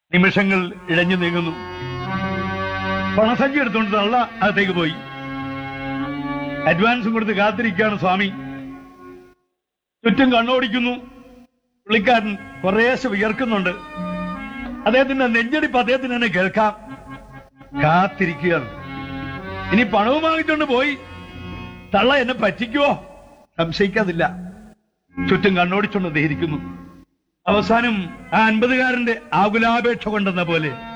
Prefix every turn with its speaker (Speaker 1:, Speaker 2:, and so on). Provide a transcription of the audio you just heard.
Speaker 1: നിമിഷങ്ങൾ ഇഴഞ്ഞു നീങ്ങുന്നു പണസഞ്ചി എടുത്തുകൊണ്ട് തള്ള അകത്തേക്ക് പോയി അഡ്വാൻസും കൊടുത്ത് കാത്തിരിക്കുകയാണ് സ്വാമി ചുറ്റും കണ്ണോടിക്കുന്നു പുള്ളിക്കാരൻ കുറേശ്ശെ വിയർക്കുന്നുണ്ട് അദ്ദേഹത്തിന്റെ നെഞ്ചടിപ്പ് അദ്ദേഹത്തിന് തന്നെ കേൾക്കാം കാത്തിരിക്കുകയാണ് ഇനി പണവും വാങ്ങിക്കൊണ്ട് പോയി തള്ള എന്നെ പറ്റിക്കുവോ സംശയിക്കാതില്ല ചുറ്റും കണ്ണോടിച്ചുകൊണ്ട് അദ്ദേഹിക്കുന്നു അവസാനം ആ അൻപതുകാരന്റെ ആകുലാപേക്ഷ കൊണ്ടെന്ന പോലെ